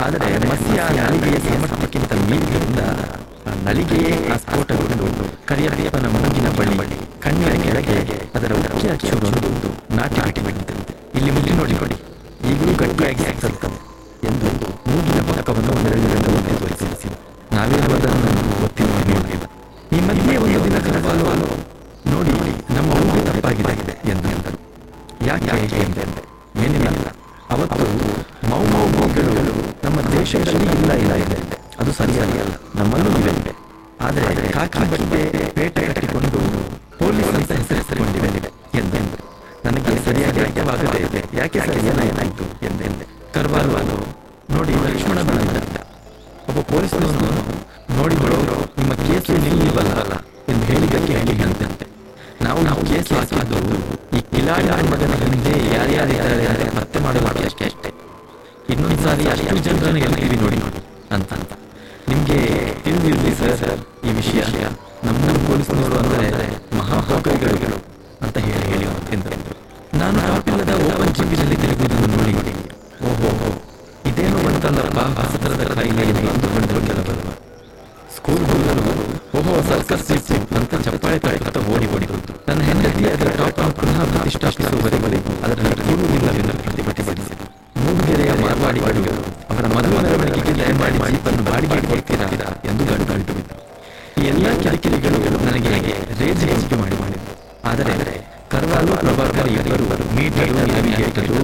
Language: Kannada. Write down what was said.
ಆದರೆ ಮಸಿಯ ನಳಿಗೆಯ ಸಾಮರ್ಥ್ಯಕ್ಕಿಂತ ಮೀರಿದ್ದರಿಂದ ಆ ನಳಿಗೆಯೇ ಆ ಸ್ಫೋಟಗೊಂಡು ಕರಿಯಪ್ಪನ ಮೂಗಿನ ಬಳಿ ಕಣ್ಣಿನ ಕೆಳಗೆ ಅದರ ಉಕ್ಕಿ ಅಚ್ಚುರೊಂದು ನಾಟಿ ಬಿಟ್ಟಿಬಿಟ್ಟಿದೆ ಇಲ್ಲಿ ಮುಗಿ ನೋಡಿ ನೋಡಿ ಈಗಲೂ ಗಟ್ಟಿಯಾಗಿ ಸಿಗ್ತದೆ ಎಂದು ಮೂಗಿನ ಪಕ್ಕವನ್ನು ಒಂದೆರಡು ಮುಂದೆ ತೋರಿಸಿ ನಾವೇನು ಅದನ್ನು ಗೊತ್ತಿಲ್ಲ ನೋಡಿಲ್ಲ ಈ ಮಧ್ಯೆ ಒಂದು ದಿನ ಕರವಾಲು ನೋಡಿ ನಮ್ಮ ಊಹೆ ತಪ್ಪಾಗಿದೆ ಎಂದು ಎಂದರು ಯಾಕೆ ಎಂದೆ ಏನಿಲ್ಲ ಅವತ್ತು ಮೌ ಮೌ ಮೌಗಳು ನಮ್ಮ ದೇಶದಲ್ಲಿ ಇಲ್ಲ ಇಲ್ಲ ಇದೆ ಅದು ಸರಿಯಲ್ಲ ನಮ್ಮಲ್ಲೂ ಇವೆ ಆದರೆ ಕಾಕಿ ಬಟ್ಟೆ ಪೇಟೆ ಕಟ್ಟಿಕೊಂಡು ಪೊಲೀಸ್ ಅಂತ ಹೆಸರಿಸಿಕೊಂಡಿವೆ ಎಂದು ನನಗೆ ಸರಿಯಾಗಿ ಅರ್ಥವಾಗದೇ ಇದೆ ಯಾಕೆ ಸರ್ ಏನಾಯಿತು ಎಂದೆಂದೆ ಕರ್ವಾಲು ನೋಡಿ ಲಕ್ಷ್ಮಣ ಬಂದಿದ್ದ ಒಬ್ಬ ಪೊಲೀಸನನ್ನು ನೋಡಿ ಬರೋರು ನಿಮ್ಮ ಕೇಸು ನಿಲ್ಲಿವಲ್ಲ ಎಂದು ಹೇಳಿದ್ದಕ್ಕೆ ಹೇಳಿದಂತೆ ನಾವು ನಾವು ಕೇಸು ಹಾಕಿದ್ದು ಈ ಕಿಲಾಡಿ ಮಗನ ಹಿಂದೆ ಯಾರ್ಯಾರಿದ್ದಾರೆ ಅಂತ ಪತ್ತೆ ಮಾಡೋದಕ್ಕೆ ಅಷ್ಟೇ ಅಷ್ಟೇ ಇನ್ನೊಂದು ಸಾರಿ ಅಷ್ಟು ಜನರನ್ನು ಗೆಲ್ತೀವಿ ನೋಡಿ ನೋಡಿ ಅಂತ ಅಂತ ನಿಮ್ಗೆ ತಿಳಿದಿರಲಿ ಸರ್ ಈ ವಿಷಯ ನಮ್ಮೂರು ಪೊಲೀಸ್ನವರು ಅಂದರೆ ಮಹಾಪೋಕರಿಗಳು ಅಂತ ಹೇಳಿ ಹೇಳಿ ಎಂದರು ನಾನು ಆಪಿಲ್ಲದ ಓಪನ್ ಜಿಪ್ಪಿನಲ್ಲಿ ತಿರುಗುವುದನ್ನು ನೋಡಿ ನೋಡಿ ಓಹೋ ಇದೇನೋ ಬಂತಲ್ಲಪ್ಪ ಹಸತರದ ಕಾಯಿಲೆ ಎಂದು ಅಂದುಕೊಂಡರು ಕೆಲವರು ಸ್ಕೂಲ್ ಹುಡುಗರು ಓಹೋ ಸರ್ಕಸ್ ಸಿಕ್ತು ಅಂತ ಚಪ್ಪಾಳೆ ತಟ್ಟುತ್ತಾ ಓಡಿ ಓಡಿ ಬಂತು ನನ್ನ ಹೆಂಡತಿ ಅದರ ಟಾಪ್ ಅನ್ನು ಪುನಃ ಪ್ರತಿಷ್ಠಾಪಿಸುವವರೆಗೂ ಅದರಲ್ಲಿ ಕೂಡುವುದಿಲ್ಲ ಎಂದು ಪ್ರತಿಭಟಿಸಿದರು ಮೂಡುಗೆರೆಯ ಮಾರ್ವಾಡಿ ಬಡಿಗಳು ಅವರ ಮದುವೆ ಮೆರವಣಿಗೆಗೆ ದಯಮಾಡಿ ಜೀಪನ್ನು ಬಾಡಿಗೆಗೆ ಕೊಡ್ತೀರಾ ಎಂದು ಗಂಟು ಗಂಟು ಬಿದ್ದರು ಈ ಎಲ್ಲ ಕಿರಿಕಿರಿಗಳು ನನಗೆ ರೇಜ್ ಹೆಚ್ಚಿಗೆ ಮಾಡಿ ಮಾಡಿದರು ಆದರೆ ಕರ್ವಾಲು ಪ್ರಭಾಕರ್ ಇಬ್ಬರು ಮೀಟರು ನ್ಯಾವಿಗೇಟರು